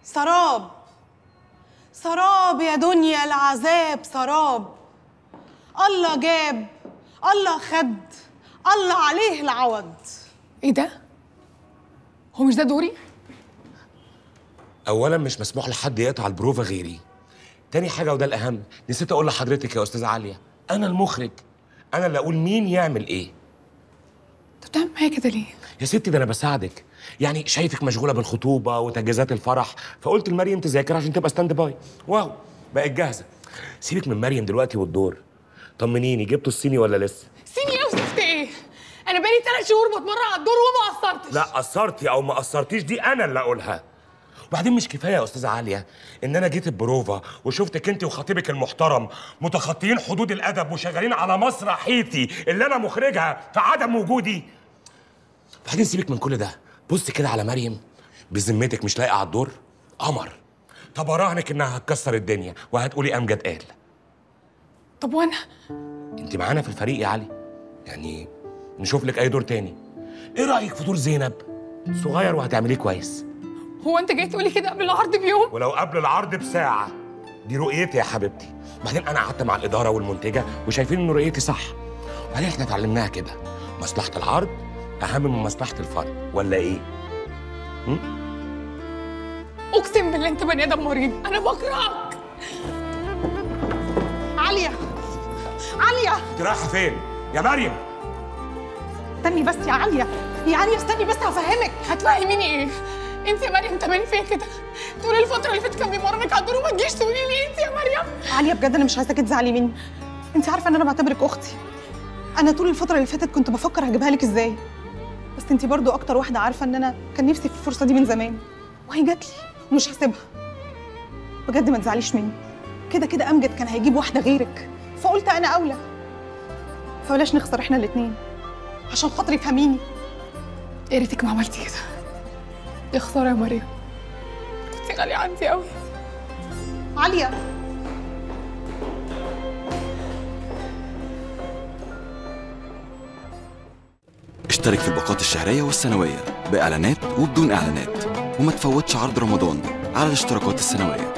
سراب سراب يا دنيا العذاب سراب الله جاب الله خد الله عليه العوض ايه ده؟ هو مش ده دوري؟ اولا مش مسموح لحد يقطع البروفا غيري تاني حاجه وده الاهم نسيت اقول لحضرتك يا استاذه عاليه انا المخرج انا اللي اقول مين يعمل ايه انت بتعمل معايا كده ليه؟ يا ستي ده انا بساعدك يعني شايفك مشغوله بالخطوبه وتجهيزات الفرح فقلت لمريم تذاكر عشان تبقى ستاند باي واو بقت جاهزه سيبك من مريم دلوقتي والدور طمنيني جبتوا الصيني ولا لسه سيني ايه وزفت ايه؟ انا بقالي ثلاث شهور بتمرن على الدور وما قصرتش لا قصرتي او ما قصرتيش دي انا اللي اقولها وبعدين مش كفايه يا استاذه عاليه ان انا جيت البروفا وشفتك انت وخطيبك المحترم متخطيين حدود الادب وشغالين على مسرحيتي اللي انا مخرجها في عدم وجودي بعدين سيبك من كل ده بص كده على مريم بذمتك مش لايقه على الدور قمر طب اراهنك انها هتكسر الدنيا وهتقولي امجد قال طب وانا؟ انت معانا في الفريق يا علي يعني نشوف لك اي دور تاني ايه رايك في دور زينب صغير وهتعمليه كويس هو انت جاي تقولي كده قبل العرض بيوم؟ ولو قبل العرض بساعة دي رؤيتي يا حبيبتي بعدين أنا قعدت مع الإدارة والمنتجة وشايفين إن رؤيتي صح وبعدين إحنا اتعلمناها كده مصلحة العرض أهم من مصلحة الفرد ولا إيه؟ اقسم بالله انت بني ادم مريض انا بكرهك عالية عالية أنت رايحة فين؟ يا مريم استني بس يا عالية يا عالية استني بس هفهمك هتفهميني ايه؟ انت يا مريم تعملي فيا كده طول الفترة اللي فاتت كان بيمرنك على الدور وما تجيش تقولي لي انت يا مريم عالية بجد أنا مش عايزاكي تزعلي مني أنت عارفة إن أنا بعتبرك أختي أنا طول الفترة اللي فاتت كنت بفكر هجيبها لك إزاي بس أنت برضو أكتر واحدة عارفة إن أنا كان نفسي في الفرصة دي من زمان وهي جات لي ومش هسيبها بجد ما تزعليش مني كده كده أمجد كان هيجيب واحدة غيرك فقلت أنا أولى فبلاش نخسر إحنا الاتنين عشان خاطري فهميني يا ريتك ما عملتي كده يا خسارة يا مريم كنت غالية عندي قوي عالية اشترك في الباقات الشهرية والسنوية بإعلانات وبدون إعلانات وما تفوتش عرض رمضان على الاشتراكات السنوية